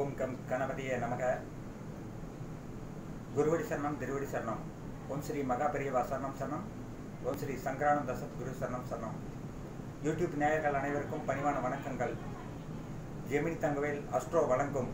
ஓம் come கணபதியே நமக குருவடி சரணம் திருவடி சரணம் ஓம் ஸ்ரீ மகாபெரியவா சரணம் சரணம் ஓம் ஸ்ரீ சங்கரானந்த சத்குரு சரணம் சரணம் யூடியூப் நேயர்கள் அனைவருக்கும் பணிவான வணக்கங்கள் ஜெமினி தங்கவேல் அஸ்ட்ரோ வழங்கும்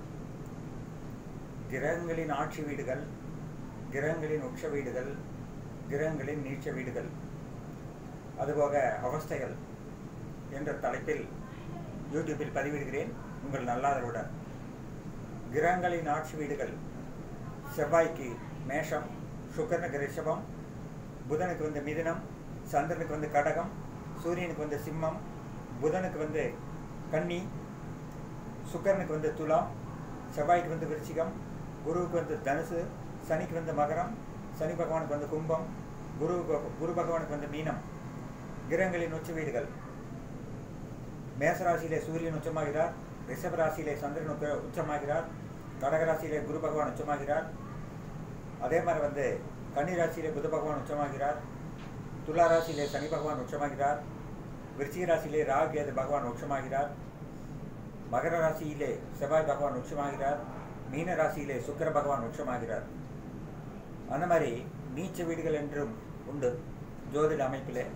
கிரகங்களின் ஆட்சி வீடுகள் கிரகங்களின் உச்ச வீடுகள் கிரகங்களின் நீச்ச வீடுகள் அதுபோக அவஸ்தைகள் என்ற தலைப்பில் யூடியூப்பில் பதிவிடுகிறேன் உங்கள் நல்லாதருடன் கிரகங்களின் ஆட்சி வீடுகள் செவ்வாய்க்கு மேஷம் சுக்கரனுக்கு ரிஷபம் புதனுக்கு வந்து மிதுனம் சந்திரனுக்கு வந்து கடகம் சூரியனுக்கு வந்து சிம்மம் புதனுக்கு வந்து கன்னி சுக்கரனுக்கு வந்து துலாம் செவ்வாய்க்கு வந்து விருச்சிகம் குருவுக்கு வந்து தனுசு சனிக்கு வந்து மகரம் சனி பகவானுக்கு வந்து கும்பம் குரு குரு பகவானுக்கு வந்து மீனம் கிரகங்களின் உச்ச வீடுகள் மேசராசியிலே சூரியன் உச்சமாகிறார் ரிஷப ராசியிலே சந்திரன் உச்ச- உச்சமாகிறார் கடகராசியிலே குரு பகவான் உச்சமாகிறார் அதே மாதிரி வந்து கன்னி ராசியிலே புத பகவான் உச்சமாகிறார் துலா ராசியிலே சனி பகவான் உச்சமாகிறார் விருச்சிக ராசியிலே ராகு கேது பகவான் உச்சமாகிறார் மகர ராசியிலே செவ்வாய் பகவான் உச்சமாகிறார் மீன ராசியிலே சுக்கிர பகவான் உச்சமாகிறார் அந்த மாதிரி நீச்ச வீடுகள் என்றும் உண்டு ஜோதிட அமைப்பிலே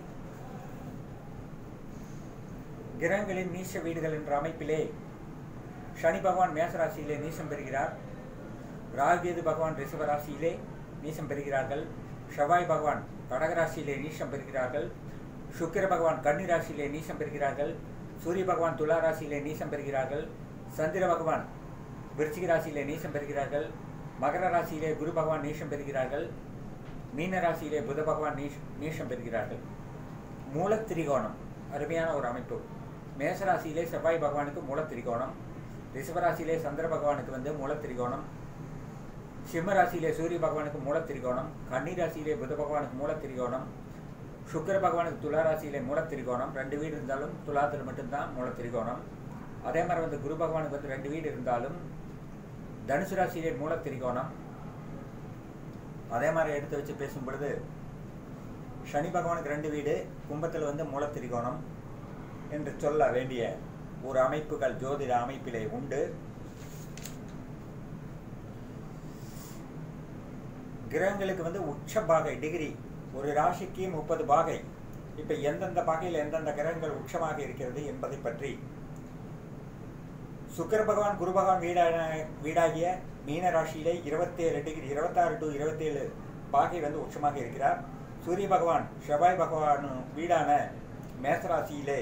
கிரகங்களின் நீச்ச வீடுகள் என்ற அமைப்பிலே சனி பகவான் மேசராசியிலே நீசம் பெறுகிறார் ராகேது பகவான் ரிஷப ராசியிலே நீசம் பெறுகிறார்கள் செவ்வாய் பகவான் கடகராசியிலே நீசம் பெறுகிறார்கள் சுக்கிர பகவான் கன்னி ராசியிலே நீசம் பெறுகிறார்கள் சூரிய பகவான் துலா ராசியிலே நீசம் பெறுகிறார்கள் சந்திர பகவான் விருச்சிக ராசியிலே நீசம் பெறுகிறார்கள் மகர ராசியிலே குரு பகவான் நீசம் பெறுகிறார்கள் மீன ராசியிலே புத பகவான் நீஷ் நீசம் பெறுகிறார்கள் மூலத்திரிகோணம் அருமையான ஒரு அமைப்பு மேசராசியிலே செவ்வாய் பகவானுக்கு மூலத்திரிகோணம் ரிஷபராசியிலே சந்திர பகவானுக்கு வந்து மூலத்திரிகோணம் சிம்ம ராசியிலே சூரிய பகவானுக்கு மூலத்திரிகோணம் கன்னி ராசியிலே புத பகவானுக்கு மூலத்திரிகோணம் சுக்கிர பகவானுக்கு துலா ராசியிலே மூலத்திரிகோணம் ரெண்டு வீடு இருந்தாலும் துலாத்தில் மட்டும்தான் மூலத்திரிகோணம் அதே மாதிரி வந்து குரு பகவானுக்கு வந்து ரெண்டு வீடு இருந்தாலும் தனுசு ராசியிலே மூலத்திரிகோணம் அதே மாதிரி எடுத்து வச்சு பேசும் பொழுது சனி பகவானுக்கு ரெண்டு வீடு கும்பத்தில் வந்து மூலத்திரிகோணம் என்று சொல்ல வேண்டிய ஒரு அமைப்புகள் ஜோதிட அமைப்பிலே உண்டு கிரகங்களுக்கு வந்து உச்ச பாகை டிகிரி ஒரு ராசிக்கு முப்பது பாகை இப்போ எந்தெந்த பாகையில் எந்தெந்த கிரகங்கள் உச்சமாக இருக்கிறது என்பதை பற்றி சுக்கிர பகவான் குரு பகவான் வீடான வீடாகிய மீன ராசியிலே இருபத்தேழு டிகிரி இருபத்தாறு டு இருபத்தேழு பாகை வந்து உச்சமாக இருக்கிறார் சூரிய பகவான் செவ்வாய் பகவான் வீடான மேசராசியிலே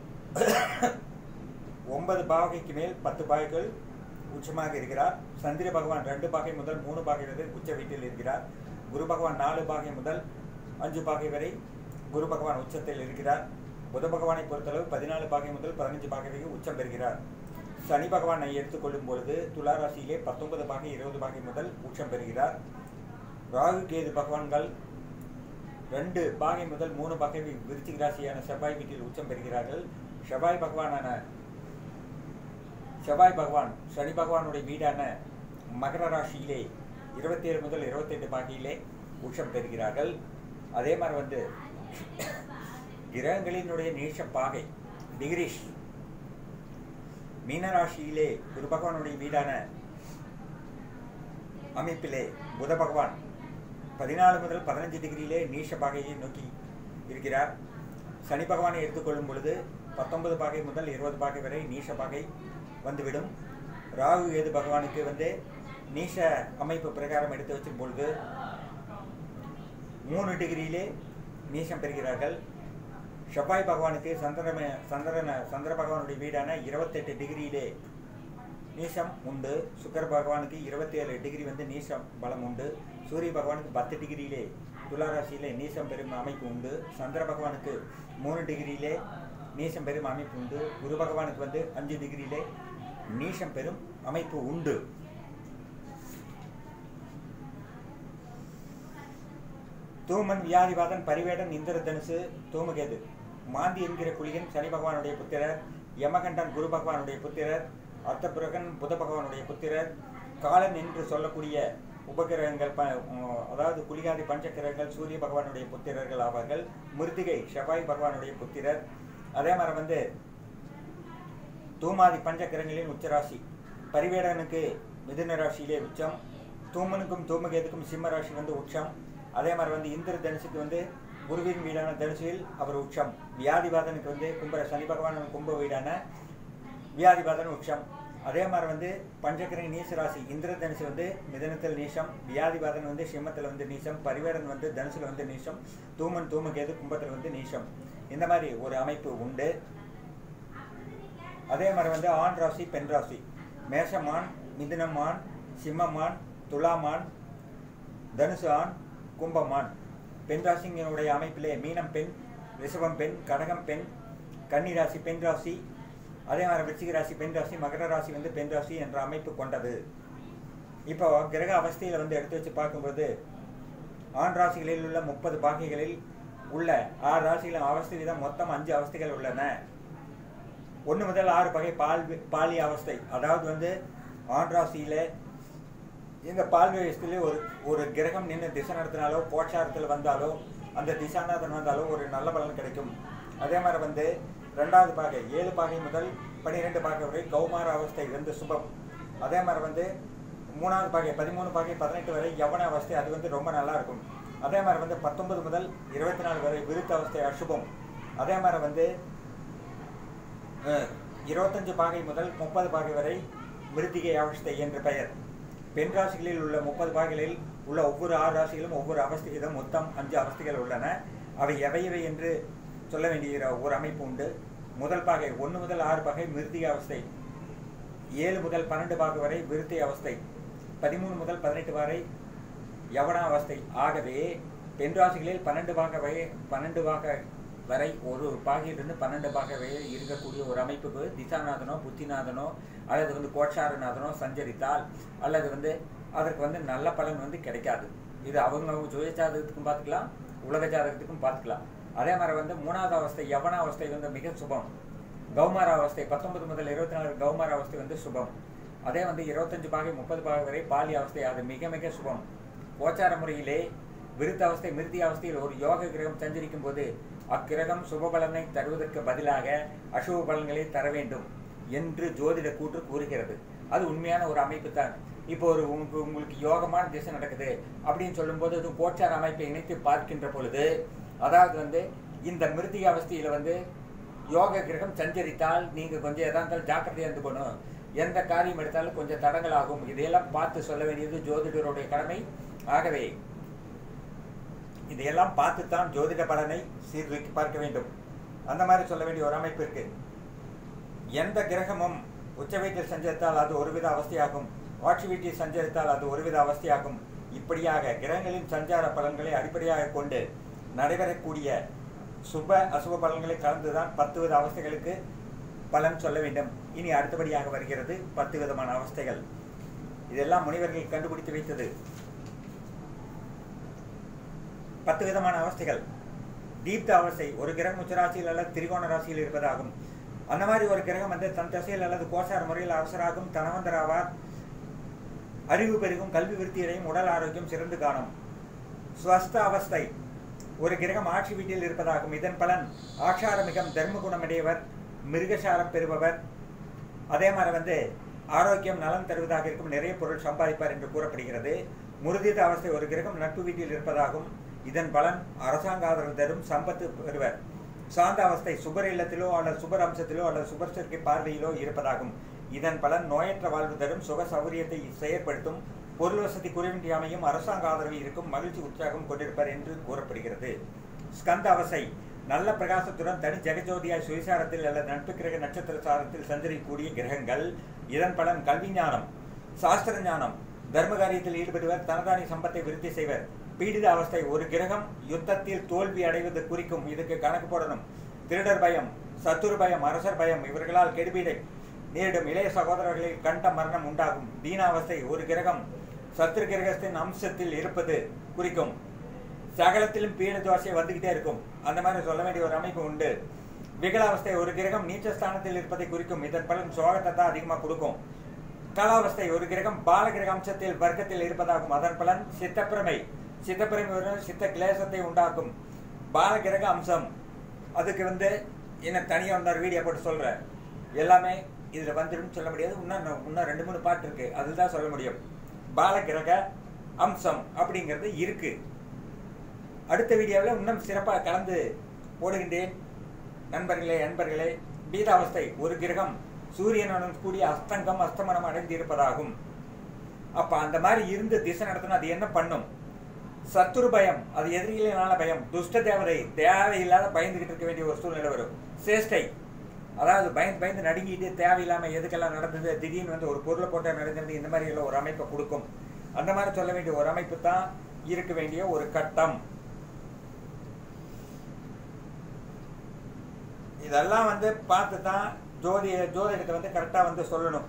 ஒன்பது பாகைக்கு மேல் பத்து பாகைகள் உச்சமாக இருக்கிறார் சந்திர பகவான் ரெண்டு பாகை முதல் மூணு பாகை வரை உச்ச வீட்டில் இருக்கிறார் குரு பகவான் நாலு பாகை முதல் அஞ்சு பாகை வரை குரு பகவான் உச்சத்தில் இருக்கிறார் புத பகவானை பொறுத்தளவு பதினாலு பாகை முதல் பதினஞ்சு பாகை வரை உச்சம் பெறுகிறார் சனி பகவானை எடுத்துக்கொள்ளும் பொழுது துலா ராசியிலே பத்தொன்பது பாகை இருபது பாகை முதல் உச்சம் பெறுகிறார் ராகு கேது பகவான்கள் ரெண்டு பாகை முதல் மூணு பாகை விருச்சிக ராசியான செவ்வாய் வீட்டில் உச்சம் பெறுகிறார்கள் செவ்வாய் பகவானான செவ்வாய் பகவான் சனி பகவானுடைய வீடான மகர ராசியிலே இருபத்தேழு முதல் இருபத்தெட்டு பாகையிலே உச்சம் பெறுகிறார்கள் அதே மாதிரி வந்து கிரகங்களினுடைய நீச்ச பாகை டிகிரிஷ் மீனராசியிலே குரு பகவானுடைய வீடான அமைப்பிலே புத பகவான் பதினாலு முதல் பதினஞ்சு டிகிரியிலே நீஷ பாகையை நோக்கி இருக்கிறார் சனி பகவானை எடுத்துக்கொள்ளும் பொழுது பத்தொன்பது பாகை முதல் இருபது பாகை வரை நீஷ பாகை வந்துவிடும் ராகு ஏது பகவானுக்கு வந்து நீஷ அமைப்பு பிரகாரம் எடுத்து வச்சும் பொழுது மூணு டிகிரியிலே நீசம் பெறுகிறார்கள் செவ்வாய் பகவானுக்கு சந்திரம சந்திரன சந்திர பகவானுடைய வீடான இருபத்தெட்டு டிகிரியிலே நீசம் உண்டு சுக்கர பகவானுக்கு இருபத்தேழு டிகிரி வந்து நீசம் பலம் உண்டு சூரிய பகவானுக்கு பத்து டிகிரியிலே துளாராசியிலே நீசம் பெறும் அமைப்பு உண்டு சந்திர பகவானுக்கு மூணு டிகிரியிலே நீசம் பெறும் அமைப்பு உண்டு குரு பகவானுக்கு வந்து அஞ்சு டிகிரியிலே நீசம் பெறும் அமைப்பு உண்டு தூமன் வியாதிவாதன் பரிவேடன் இந்திர தனுசு தூமகேது மாந்தி என்கிற குளிகன் சனி பகவானுடைய புத்திரர் யமகண்டன் குரு பகவானுடைய புத்திரர் அர்த்தபுரகன் புத பகவானுடைய புத்திரர் காலன் என்று சொல்லக்கூடிய உபகிரகங்கள் ப உம், அதாவது குளிகாதி பஞ்சகிரகங்கள் சூரிய பகவானுடைய புத்திரர்கள் ஆவார்கள் மிருத்திகை செவ்வாய் பகவானுடைய புத்திரர் அதே மாதிரி வந்து தூமாதி பஞ்சகிரகங்களின் உச்சராசி பரிவேடனுக்கு மிதுன ராசியிலே உச்சம் தூமனுக்கும் தூமகேதுக்கும் சிம்ம ராசி வந்து உச்சம் அதே மாதிரி வந்து இந்திர தனுசுக்கு வந்து குருவின் வீடான தனுசில் அவர் உச்சம் வியாதிபாதனுக்கு வந்து கும்ப சனி பகவான் கும்ப வீடான வியாதிபாதன் உச்சம் அதே மாதிரி வந்து பஞ்சகிரி நீச ராசி இந்திர தனுசு வந்து மிதனத்தில் நீசம் வியாதிபாதன் வந்து சிம்மத்தில் வந்து நீசம் பரிவேடன் வந்து தனுசுல வந்து நீசம் தூமன் தூமகேது கும்பத்தில் வந்து நீசம் இந்த மாதிரி ஒரு அமைப்பு உண்டு அதே மாதிரி வந்து ஆண் ராசி பெண் ராசி மேஷமான் மிதுனமான் சிம்மமான் துலாமான் தனுசு ஆண் கும்பமான் பெண் ராசிங்களுடைய அமைப்பிலே மீனம் பெண் ரிஷபம் பெண் கடகம் பெண் கன்னி ராசி பெண் ராசி அதே மாதிரி விருச்சிக ராசி பெண் ராசி மகர ராசி வந்து பெண் ராசி என்ற அமைப்பு கொண்டது இப்போ கிரக அவஸ்தையில் வந்து எடுத்து வச்சு பார்க்கும்போது ஆண் ராசிகளில் உள்ள முப்பது பாகைகளில் உள்ள ஆறு ராசிகளின் அவஸ்தை வீதம் மொத்தம் அஞ்சு அவஸ்தைகள் உள்ளன ஒன்று முதல் ஆறு பகை பால் பாலி அவஸ்தை அதாவது வந்து ஆண் ராசியில இந்த பால் வயசுல ஒரு ஒரு கிரகம் நின்று திசை நடத்தினாலோ கோட்சாரத்தில் வந்தாலோ அந்த திசாநாதன் வந்தாலோ ஒரு நல்ல பலன் கிடைக்கும் அதே மாதிரி வந்து ரெண்டாவது பாகை ஏழு பாகை முதல் பன்னிரெண்டு பாகை வரை கௌமார அவஸ்தை வந்து சுபம் அதே மாதிரி வந்து மூணாவது பாகை பதிமூணு பாகை பதினெட்டு வரை யவன அவஸ்தை அது வந்து ரொம்ப நல்லா இருக்கும் அதே மாதிரி வந்து பத்தொன்பது முதல் இருபத்தி நாலு வரை விருத்த அவஸ்தை அசுபம் அதே மாதிரி வந்து அஹ், இருபத்தஞ்சு பாகை முதல் முப்பது பாகை வரை மிருத்திகை அவஸ்தை என்று பெயர் பெண் ராசிகளில் உள்ள முப்பது பாகைகளில் உள்ள ஒவ்வொரு ஆறு ராசிகளும் ஒவ்வொரு அவஸ்தையிலும் மொத்தம் அஞ்சு அவஸ்தைகள் உள்ளன அவை எவை எவை என்று சொல்ல வேண்டிய ஒரு அமைப்பு உண்டு முதல் பாகை ஒன்று முதல் ஆறு பாகை மிருத்திகை அவஸ்தை ஏழு முதல் பன்னெண்டு பாகை வரை விருத்தி அவஸ்தை பதிமூணு முதல் பதினெட்டு வரை யவன அவஸ்தை ஆகவே பெண் ராசிகளில் பன்னெண்டு பாக வரை பன்னெண்டு பாக வரை ஒரு பாகையிலிருந்து பன்னெண்டு பாக வரை இருக்கக்கூடிய ஒரு அமைப்புக்கு திசாநாதனோ புத்திநாதனோ அல்லது வந்து கோட்சாரநாதனோ சஞ்சரித்தால் அல்லது வந்து அதற்கு வந்து நல்ல பலன் வந்து கிடைக்காது இது அவங்க அவங்க சுய ஜாதகத்துக்கும் பார்த்துக்கலாம் உலக ஜாதகத்துக்கும் பார்த்துக்கலாம் அதே மாதிரி வந்து மூணாவது அவஸ்தை யவன அவஸ்தை வந்து மிக சுபம் கௌமார அவஸ்தை பத்தொன்பது முதல் இருபத்தி நாலு கௌமார அவஸ்தை வந்து சுபம் அதே வந்து இருபத்தஞ்சு பாகை முப்பது பாகை வரை பாலி அவஸ்தை அது மிக மிக சுபம் கோச்சார முறையிலே விருத்த அவஸ்தை மிருதி அவஸ்தையில் ஒரு யோக கிரகம் சஞ்சரிக்கும் போது அக்கிரகம் சுப பலனை தருவதற்கு பதிலாக அசுப பலன்களை தர வேண்டும் என்று ஜோதிட கூற்று கூறுகிறது அது உண்மையான ஒரு அமைப்பு தான் இப்போ ஒரு உங்களுக்கு உங்களுக்கு யோகமான திசை நடக்குது அப்படின்னு சொல்லும்போது அது கோச்சார அமைப்பை இணைத்து பார்க்கின்ற பொழுது அதாவது வந்து இந்த மிருதி அவஸ்தையில வந்து யோக கிரகம் சஞ்சரித்தால் நீங்க கொஞ்சம் எதா இருந்தாலும் ஜாக்கிரதையா இருந்துக்கணும் எந்த காரியம் எடுத்தாலும் கொஞ்சம் தடங்கள் ஆகும் இதையெல்லாம் பார்த்து சொல்ல வேண்டியது ஜோதிடருடைய கடமை ஆகவே இதையெல்லாம் பார்த்துத்தான் ஜோதிட பலனை சீர்தூக்கி பார்க்க வேண்டும் அந்த மாதிரி சொல்ல வேண்டிய ஒரு அமைப்பு இருக்கு எந்த கிரகமும் உச்ச வீட்டில் சஞ்சரித்தால் அது ஒருவித அவஸ்தையாகும் ஆட்சி வீட்டில் சஞ்சரித்தால் அது ஒருவித அவஸ்தையாகும் இப்படியாக கிரகங்களின் சஞ்சார பலன்களை அடிப்படையாக கொண்டு நடைபெறக்கூடிய சுப அசுப பலன்களை கலந்துதான் பத்து வித அவஸ்தைகளுக்கு பலன் சொல்ல வேண்டும் இனி அடுத்தபடியாக வருகிறது பத்து விதமான அவஸ்தைகள் இதெல்லாம் முனிவர்கள் கண்டுபிடித்து வைத்தது பத்து விதமான அவஸ்தைகள் தீப்த அவஸ்தை ஒரு கிரகம் உச்சராசியில் அல்லது திரிகோண ராசியில் இருப்பதாகும் அந்த மாதிரி ஒரு கிரகம் வந்து தன் தசையில் அல்லது கோசார முறையில் அவசராகும் தனவந்தராவார் அறிவு பெருகும் கல்வி விருத்தியடையும் உடல் ஆரோக்கியம் சிறந்து காணும் ஸ்வஸ்த அவஸ்தை ஒரு கிரகம் ஆட்சி வீட்டில் இருப்பதாகும் இதன் பலன் ஆட்சாரமிகம் தர்ம குணமுடையவர் மிருகசாரம் பெறுபவர் அதே மாதிரி வந்து ஆரோக்கியம் நலம் தருவதாக இருக்கும் நிறைய பொருள் சம்பாதிப்பார் என்று கூறப்படுகிறது முருதித அவஸ்தை ஒரு கிரகம் நட்பு வீட்டில் இருப்பதாகும் இதன் பலன் அரசாங்க ஆதரவு தரும் சம்பத்து பெறுவர் சாந்த அவஸ்தை சுபர் இல்லத்திலோ அல்லது சுபர் அம்சத்திலோ அல்லது சுபர் சேர்க்கை பார்வையிலோ இருப்பதாகும் இதன் பலன் நோயற்ற வாழ்வு தரும் சுக சௌகரியத்தை செயற்படுத்தும் பொருள் வசதி குறைவின்றி அமையும் அரசாங்க ஆதரவு இருக்கும் மகிழ்ச்சி உற்சாகம் கொண்டிருப்பார் என்று கூறப்படுகிறது ஸ்கந்த அவசை நல்ல பிரகாசத்துடன் தனி ஜெகஜோதியாய் சுயசாரத்தில் அல்லது நட்பு கிரக நட்சத்திர சாரத்தில் சஞ்சரிக்கக்கூடிய கிரகங்கள் இதன் பலன் கல்வி ஞானம் சாஸ்திர ஞானம் தர்ம காரியத்தில் ஈடுபடுவர் தனதானி சம்பத்தை விருத்தி செய்வர் பீடித அவஸ்தை ஒரு கிரகம் யுத்தத்தில் தோல்வி அடைவது குறிக்கும் இதுக்கு கணக்கு போடணும் திருடர் பயம் சத்துரு பயம் அரசர் பயம் இவர்களால் கெடுபீடை நேரிடும் இளைய சகோதரர்களில் கண்ட மரணம் உண்டாகும் தீனாவஸ்தை ஒரு கிரகம் சத்துரு கிரகத்தின் அம்சத்தில் இருப்பது குறிக்கும் சகலத்திலும் பீட தோசை வந்துகிட்டே இருக்கும் அந்த மாதிரி சொல்ல வேண்டிய ஒரு அமைப்பு உண்டு விகலாவஸ்தை ஒரு கிரகம் நீச்சஸ்தானத்தில் இருப்பதை குறிக்கும் இதன் பலன் சோகத்தை தான் அதிகமாக கொடுக்கும் காலாவஸ்தை ஒரு கிரகம் பால கிரக அம்சத்தில் வர்க்கத்தில் இருப்பதாகும் அதன் பலன் சித்தப்பிரமை சித்தப்பிரமை ஒரு சித்த கிளேசத்தை உண்டாக்கும் பால கிரக அம்சம் அதுக்கு வந்து என்ன தனியாக வந்தார் வீடியோ போட்டு சொல்கிறேன் எல்லாமே இதில் வந்துடும் சொல்ல முடியாது இன்னும் இன்னும் ரெண்டு மூணு பாட்டு இருக்கு அதில் தான் சொல்ல முடியும் பாலகிரக அம்சம் அப்படிங்கிறது இருக்கு அடுத்த வீடியோவில் இன்னும் சிறப்பாக கலந்து போடுகின்றேன் நண்பர்களே நண்பர்களே பீதாவஸ்தை ஒரு கிரகம் சூரியனுடன் கூடிய அஸ்தங்கம் அஸ்தமனம் அடைந்து இருப்பதாகும் அப்ப அந்த மாதிரி இருந்து திசை நடத்தணும் அது என்ன பண்ணும் சத்துரு பயம் அது எதிரிகளினால பயம் துஷ்ட தேவதை தேவையில்லாத பயந்துகிட்டு இருக்க வேண்டிய ஒரு சூழ்நிலை வரும் சேஷ்டை அதாவது பயந்து பயந்து நடுங்கிட்டு தேவையில்லாம எதுக்கெல்லாம் நடந்தது திடீர்னு வந்து ஒரு பொருளை போட்டு நடந்தது இந்த மாதிரி எல்லாம் ஒரு அமைப்பை கொடுக்கும் அந்த மாதிரி சொல்ல வேண்டிய ஒரு அமைப்பு தான் இருக்க வேண்டிய ஒரு கட்டம் இதெல்லாம் வந்து பார்த்து தான் ஜோதிய ஜோதிடத்தை வந்து கரெக்டாக வந்து சொல்லணும்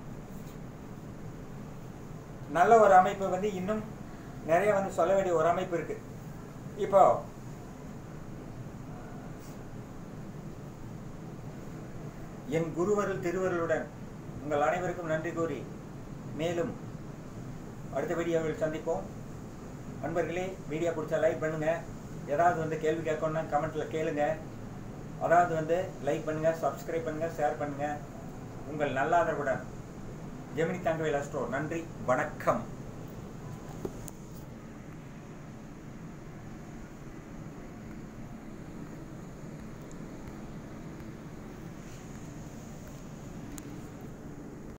நல்ல ஒரு அமைப்பு வந்து இன்னும் நிறைய வந்து சொல்ல வேண்டிய ஒரு அமைப்பு இருக்கு இப்போ என் குருவருள் திருவருளுடன் உங்கள் அனைவருக்கும் நன்றி கூறி மேலும் அடுத்த வீடியோவில் சந்திப்போம் நண்பர்களே வீடியோ பிடிச்சா லைக் பண்ணுங்க ஏதாவது வந்து கேள்வி கேட்கணும்னா கமெண்ட்ல கேளுங்க அதாவது வந்து லைக் பண்ணுங்க சப்ஸ்கிரைப் பண்ணுங்க ஷேர் பண்ணுங்க உங்கள் நல்ல ஆதரவுடன் ஜெமினி தங்கவேல் அஸ்ட்ரோ நன்றி வணக்கம்